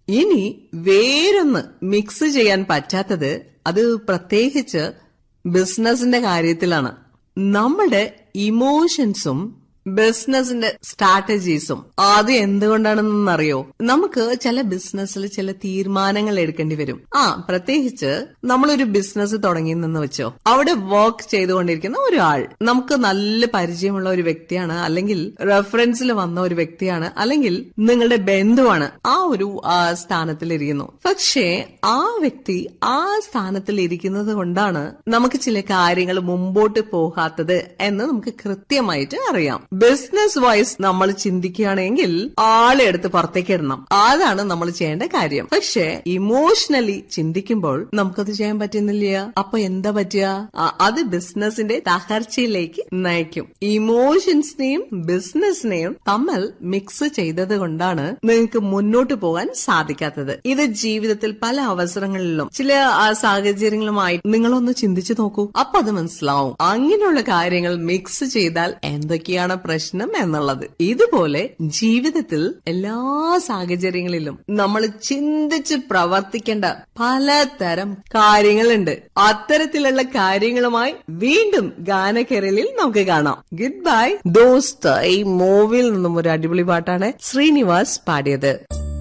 ഇനി വേറൊന്ന് മിക്സ് ചെയ്യാൻ പറ്റാത്തത് അത് പ്രത്യേകിച്ച് ബിസിനസിന്റെ കാര്യത്തിലാണ് നമ്മുടെ ഇമോഷൻസും ബിസിനസിന്റെ സ്ട്രാറ്റജീസും അത് എന്തുകൊണ്ടാണെന്നറിയോ നമുക്ക് ചില ബിസിനസ്സിൽ ചില തീരുമാനങ്ങൾ എടുക്കേണ്ടി വരും ആ പ്രത്യേകിച്ച് നമ്മളൊരു ബിസിനസ് തുടങ്ങിയെന്ന് വെച്ചോ അവിടെ വർക്ക് ചെയ്തുകൊണ്ടിരിക്കുന്ന ഒരാൾ നമുക്ക് നല്ല പരിചയമുള്ള ഒരു വ്യക്തിയാണ് അല്ലെങ്കിൽ റെഫറൻസിൽ വന്ന ഒരു വ്യക്തിയാണ് അല്ലെങ്കിൽ നിങ്ങളുടെ ബന്ധുവാണ് ആ ഒരു ആ, സ്ഥാനത്തിലിരിക്കുന്നു പക്ഷേ ആ വ്യക്തി ആ സ്ഥാനത്തിൽ ഇരിക്കുന്നത് കൊണ്ടാണ് നമുക്ക് ചില കാര്യങ്ങൾ മുമ്പോട്ട് പോകാത്തത് എന്ന് നമുക്ക് കൃത്യമായിട്ട് അറിയാം ബിസിനസ് വൈസ് നമ്മൾ ചിന്തിക്കുകയാണെങ്കിൽ ആളെ എടുത്ത് പുറത്തേക്ക് ഇടണം അതാണ് നമ്മൾ ചെയ്യേണ്ട കാര്യം പക്ഷേ ഇമോഷണലി ചിന്തിക്കുമ്പോൾ നമുക്കത് ചെയ്യാൻ പറ്റുന്നില്ല അപ്പൊ എന്താ പറ്റുക ആ, അത് ബിസിനസിന്റെ തകർച്ചയിലേക്ക് നയിക്കും ഇമോഷൻസിനെയും ബിസിനസിനെയും തമ്മിൽ മിക്സ് ചെയ്തത് കൊണ്ടാണ് നിങ്ങൾക്ക് മുന്നോട്ട് പോകാൻ സാധിക്കാത്തത് ഇത് ജീവിതത്തിൽ പല അവസരങ്ങളിലും ചില ആ, സാഹചര്യങ്ങളുമായി നിങ്ങളൊന്ന് ചിന്തിച്ചു നോക്കൂ അപ്പൊ അത് മനസ്സിലാവും അങ്ങനെയുള്ള കാര്യങ്ങൾ മിക്സ് ചെയ്താൽ എന്തൊക്കെയാണ് പ്രശ്നം എന്നുള്ളത് ഇതുപോലെ ജീവിതത്തിൽ എല്ലാ സാഹചര്യങ്ങളിലും നമ്മൾ ചിന്തിച്ച് പ്രവർത്തിക്കേണ്ട പലതരം കാര്യങ്ങളുണ്ട് അത്തരത്തിലുള്ള കാര്യങ്ങളുമായി വീണ്ടും ഗാനകേരളിൽ നമുക്ക് കാണാം ഗുഡ് ബൈ ദോസ്ത് ഈ മൂവിയിൽ നിന്നും ഒരു അടിപൊളി പാട്ടാണ് ശ്രീനിവാസ് പാടിയത്